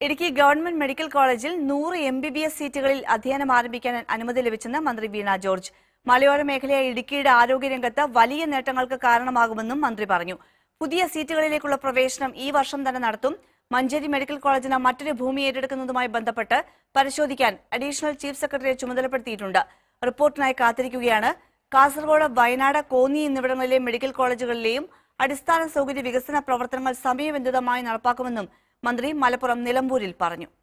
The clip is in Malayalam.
ഇടുക്കി ഗവൺമെന്റ് മെഡിക്കൽ കോളേജിൽ നൂറ് എം ബി ബി എസ് സീറ്റുകളിൽ അധ്യയനം ആരംഭിക്കാൻ അനുമതി ലഭിച്ചെന്ന് മന്ത്രി വീണ ജോർജ് മലയോര മേഖലയായ ഇടുക്കിയുടെ ആരോഗ്യരംഗത്ത് വലിയ നേട്ടങ്ങൾക്ക് കാരണമാകുമെന്നും മന്ത്രി പറഞ്ഞു പുതിയ സീറ്റുകളിലേക്കുള്ള പ്രവേശനം ഈ വർഷം തന്നെ നടത്തും മഞ്ചേരി മെഡിക്കൽ കോളേജിന് മറ്റൊരു ഭൂമി ഏറ്റെടുക്കുന്നതുമായി ബന്ധപ്പെട്ട് പരിശോധിക്കാൻ അഡീഷണൽ ചീഫ് സെക്രട്ടറിയെ ചുമതലപ്പെടുത്തിയിട്ടുണ്ട് റിപ്പോർട്ടിനായി കാത്തിരിക്കുകയാണ് കാസർഗോഡ് വയനാട് കോന്നി എന്നിവിടങ്ങളിലെ മെഡിക്കൽ കോളേജുകളിലെയും അടിസ്ഥാന സൗകര്യ വികസന പ്രവർത്തനങ്ങൾ സമയബന്ധിതമായി നടപ്പാക്കുമെന്നും മന്ത്രി മലപ്പുറം നിലമ്പൂരിൽ പറഞ്ഞു